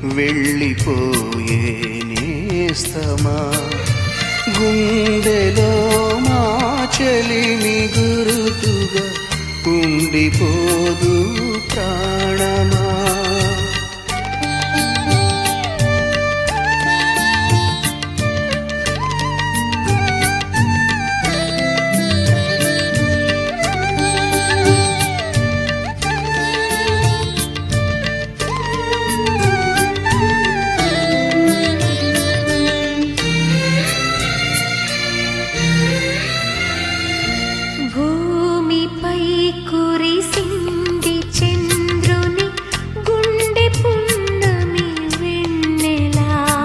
వెళ్ళిపోయే నేస్తమా గుండెలో మా చెలిమి గురుతుగా ఉండిపోదు ప్రాణమా భూమిపై కురిసింది చంద్రుని గుండె పున్నమి వెన్నెలా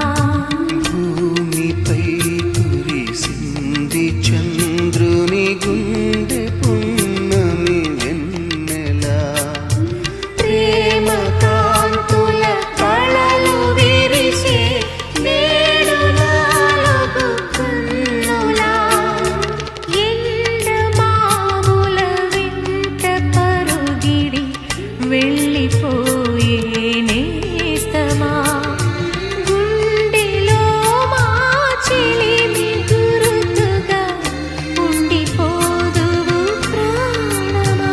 భూమిపై కురిసింది చంద్రుని గుండె పున్నమి వెన్నెలా ప్రేమ కాంతుల కళలు విరిసే నేడు నాలుగు కన్నులా ఎండమావుల వెంట పరుగిడి వెళ్ళిపోయే నేస్తమా గుండెలో మా చెలిమి గురుతుగా ఉండిపోదువు ప్రాణమా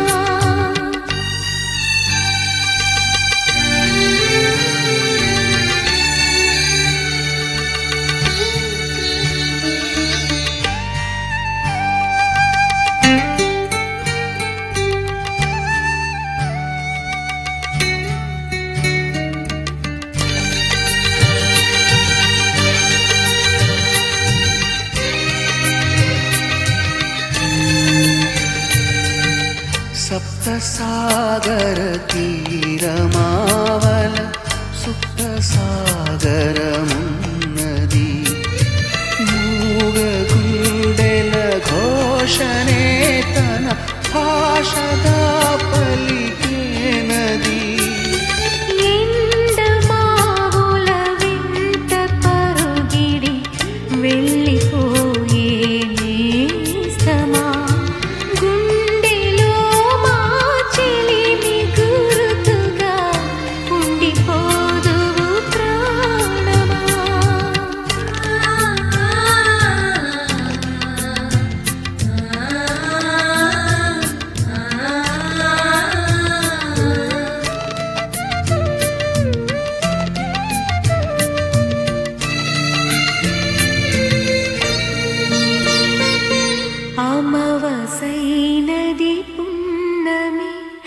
సప్త సాగర తీరమావల సుప్త సాగరమున్నది మూగ గుండెల ఘోషనే తన భాషగా పలికేనది ఎండమావుల వెంట పరుగిడి వెళ్ళిపోయే నేస్తమా గుండెలో మా చెలిమి గురుతుగా ఉండిపోదువు ప్రాణమా అమవసైనది పున్నమి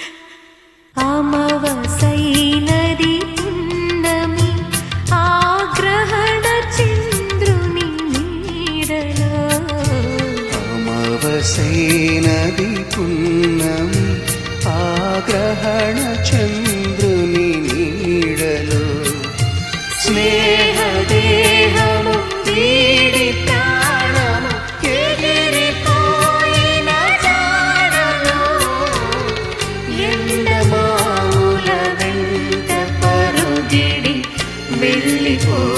అమవసైనది పున్నమి ఆగ్రహణ చంద్రుని నీడలో అమవసైనది పున్నమి ఆగ్రహణ చంద్రుని నీడలో స్నేహదేహము వీడి ప్రాణము ఎగిరిపోయిన జాడలో ఎండమావుల వెంట పరుగిడి వెళ్ళిపో